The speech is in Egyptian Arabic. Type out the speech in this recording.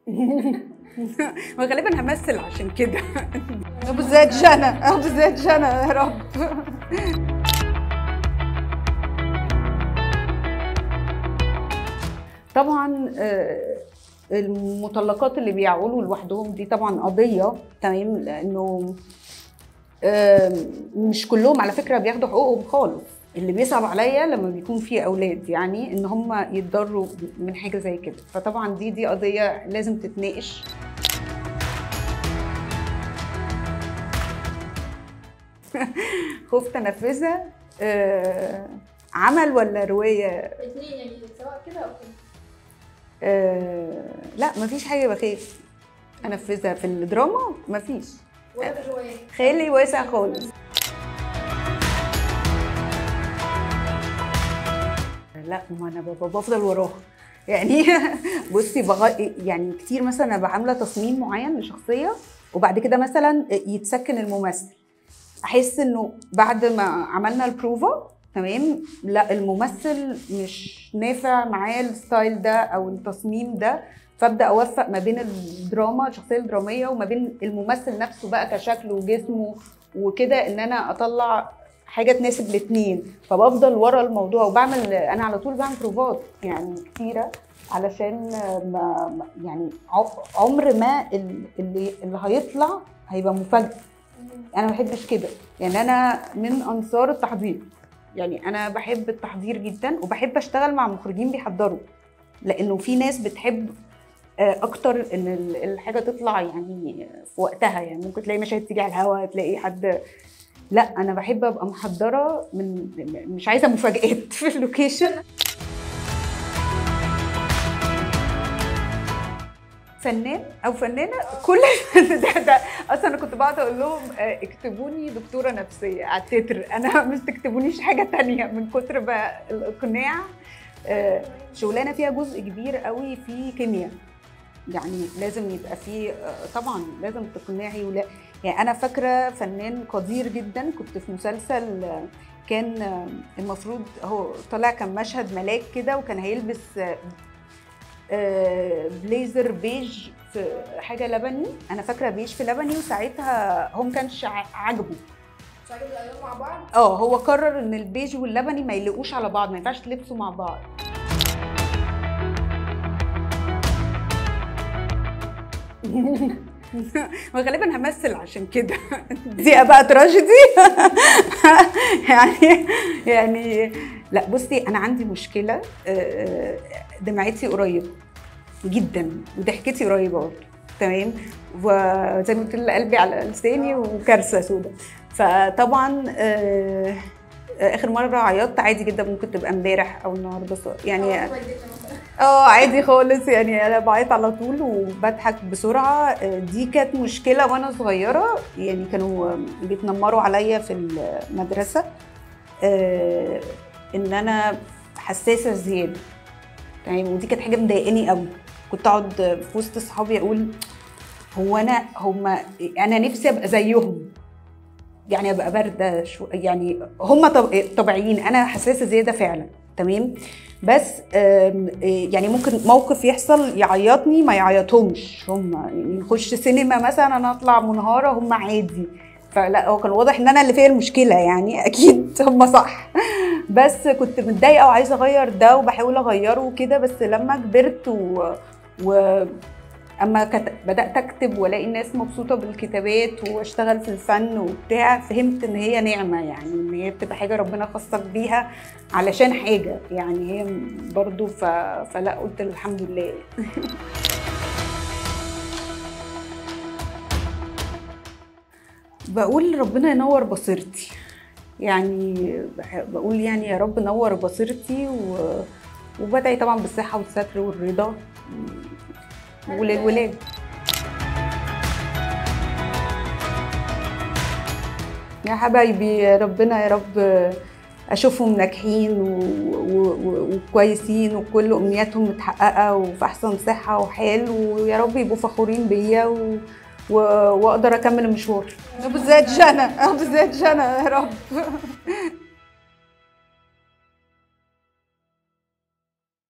وغالبا همثل عشان كده بالذات جنى بالذات جنى يا رب طبعا آه، المطلقات اللي بيعولوا لوحدهم دي طبعا قضيه تمام لانه آه، مش كلهم على فكره بياخدوا حقوقهم خالص اللي بيصعب عليا لما بيكون في اولاد يعني ان هم يتضروا من حاجه زي كده فطبعا دي دي قضيه لازم تتناقش خفت انفذها آه، عمل ولا روايه الاثنين يعني سواء كده او كده آه، لا مفيش حاجه بخاف انفذها في الدراما مفيش ولا في الروايات خيالي واسع خالص لا ما انا ب- بفضل وراها يعني بصي بغ... يعني كتير مثلا ابقى عامله تصميم معين لشخصيه وبعد كده مثلا يتسكن الممثل احس انه بعد ما عملنا البروفا تمام لا الممثل مش نافع معاه الستايل ده او التصميم ده فابدا اوفق ما بين الدراما الشخصيه الدراميه وما بين الممثل نفسه بقى كشكله وجسمه وكده ان انا اطلع حاجه تناسب الاثنين فبفضل ورا الموضوع وبعمل انا على طول بعمل بروفات يعني كتيره علشان ما ما- يعني ع- عمر ما ال- اللي اللي هيطلع هيبقى مفاجاه انا ما بحبش كده يعني انا من انصار التحضير يعني انا بحب التحضير جدا وبحب اشتغل مع مخرجين بيحضروا لانه في ناس بتحب آه، اكتر ان ال- الحاجه تطلع يعني في وقتها يعني ممكن تلاقي مشاهد تيجي على الهوا تلاقي حد لا انا بحب ابقى محضره من مش عايزه مفاجآت في اللوكيشن فنان او فنانه كل ده, ده اصلا انا كنت بقعد اقول لهم آه، اكتبوني دكتوره نفسيه على التتر انا مش تكتبونيش حاجه تانية من كتر بقى الاقناع آه، شغلانه فيها جزء كبير قوي في كيمياء يعني لازم يبقى فيه آه، طبعا لازم تقنعي ولا يعني انا فاكره فنان قدير جدا كنت في مسلسل آه، كان آه، المفروض هو طلع كان مشهد ملاك كده وكان هيلبس آه، آه، بليزر بيج في حاجه لبني انا فاكره بيج في لبني وساعتها هو ما كانش ع- عاجبه مش عاجب الالوان مع بعض اه هو قرر ان البيج واللبني ما يلقوش على بعض ما ينفعش تلبسوا مع بعض وغالبا همثل عشان كده دي بقى تراجيدي يعني يعني لا بصي انا عندي مشكله آه، دمعتي قريبه جدا وضحكتي قريبه برضه تمام وزي ما قلت لك قلبي على لساني وكارثه سودة فطبعا آه، اخر مره عيطت عادي جدا ممكن تبقى امبارح او النهارده بس يعني أو والدتي مثلا اه عادي خالص يعني انا بعيط على طول وبضحك بسرعه آه، دي كانت مشكله وانا صغيره يعني كانوا بيتنمروا عليا في المدرسه آه، ان انا حساسه زياده تمام ودي كانت حاجه مضايقاني قوي كنت اقعد في وسط اصحابي اقول هو انا هم انا نفسي ابقى زيهم يعني ابقى بارده شو يعني هم طب... طبيعيين انا حساسه زياده فعلا تمام بس آم، إيه، يعني ممكن موقف يحصل يعيطني ما يعيطهمش هم يعني نخش سينما مثلا انا اطلع منهاره هم عادي فلا هو كان واضح ان انا اللي فيا المشكله يعني اكيد هم صح بس كنت متضايقه وعايزه اغير ده وبحاول اغيره وكده بس لما كبرت و, و... اما كت... بدات اكتب والاقي الناس مبسوطه بالكتابات واشتغل في الفن وبتاع فهمت ان هي نعمه يعني ان هي بتبقى حاجه ربنا خصك بيها علشان حاجه يعني هي برضو ف... فلا قلت الحمد لله بقول ربنا ينور بصيرتي يعني بح- بقول يعني يا رب نور بصيرتي و... وبدعي طبعا بالصحه والستر والرضا وللولاد يا حبايبي ربنا يا رب اشوفهم ناجحين و- و- و- وكويسين وكل امنياتهم متحققه وفي احسن صحه وحال ويا رب يبقوا فخورين بيا و... و... واقدر اكمل المشوار بالذات جنى بالذات جنى يا رب